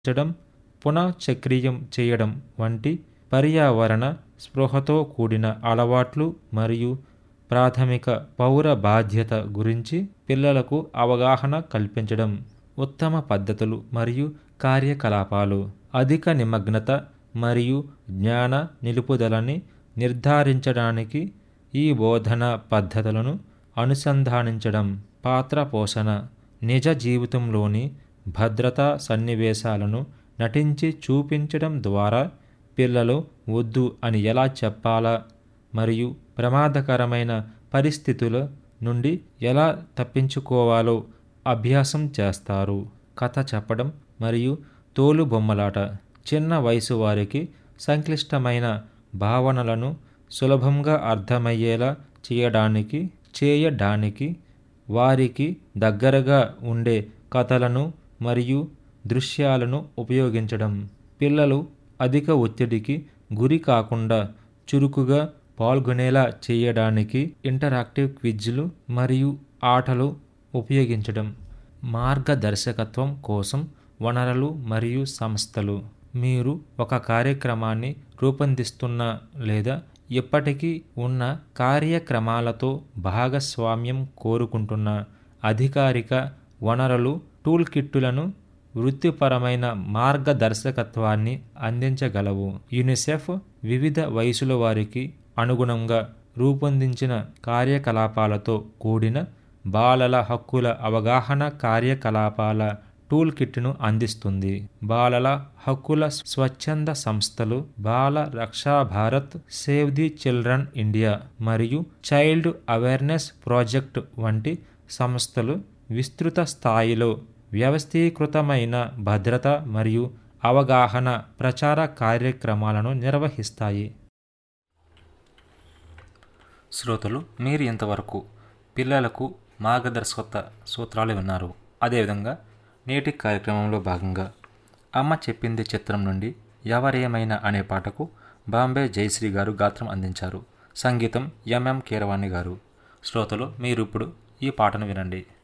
ఉంచడం పునఃచక్రీయం చేయడం వంటి పర్యావరణ స్పృహతో కూడిన అలవాట్లు మరియు ప్రాథమిక పౌర బాధ్యత గురించి పిల్లలకు అవగాహన కల్పించడం ఉత్తమ పద్ధతులు మరియు కార్యకలాపాలు అధిక నిమగ్నత మరియు జ్ఞాన నిలుపుదలని నిర్ధారించడానికి ఈ బోధన పద్ధతులను అనుసంధానించడం పాత్ర పోషణ నిజ జీవితంలోని భద్రతా సన్నివేశాలను నటించి చూపించడం ద్వారా పిల్లలు వద్దు అని ఎలా చెప్పాలా మరియు ప్రమాదకరమైన పరిస్థితుల నుండి ఎలా తప్పించుకోవాలో అభ్యాసం చేస్తారు కథ చెప్పడం మరియు తోలుబొమ్మలాట చిన్న వయసు వారికి సంక్లిష్టమైన భావనలను సులభంగా అర్థమయ్యేలా చేయడానికి చేయడానికి వారికి దగ్గరగా ఉండే కథలను మరియు దృశ్యాలను ఉపయోగించడం పిల్లలు అధిక ఒత్తిడికి గురి కాకుండా చురుకుగా పాల్గొనేలా చేయడానికి ఇంటరాక్టివ్ క్విజ్లు మరియు ఆటలు ఉపయోగించడం మార్గదర్శకత్వం కోసం వనరులు మరియు సంస్థలు మీరు ఒక కార్యక్రమాన్ని రూపొందిస్తున్న లేదా ఇప్పటికీ ఉన్న కార్యక్రమాలతో భాగస్వామ్యం కోరుకుంటున్న అధికారిక వనరులు టూల్ కిట్టులను వృత్తిపరమైన మార్గదర్శకత్వాన్ని అందించగలవు యునిసెఫ్ వివిధ వయసుల వారికి అనుగుణంగా రూపొందించిన కార్యకలాపాలతో కూడిన బాలల హక్కుల అవగాహన కార్యకలాపాల టూల్ కిట్ను అందిస్తుంది బాలల హక్కుల స్వచ్ఛంద సంస్థలు Bala Raksha Bharat save the children India మరియు చైల్డ్ అవేర్నెస్ ప్రాజెక్ట్ వంటి సంస్థలు విస్తృత స్థాయిలో వ్యవస్థీకృతమైన భద్రత మరియు అవగాహన ప్రచార కార్యక్రమాలను నిర్వహిస్తాయి శ్రోతలు మీరు ఇంతవరకు పిల్లలకు మార్గదర్శకత్వ సూత్రాలు విన్నారు అదేవిధంగా నేటి కార్యక్రమంలో భాగంగా అమ్మ చెప్పింది చిత్రం నుండి ఎవరేమైనా అనే పాటకు బాంబే జయశ్రీ గారు గాత్రం అందించారు సంగీతం ఎంఎం కీరవాణి గారు శ్రోతలు మీరు ఇప్పుడు ఈ పాటను వినండి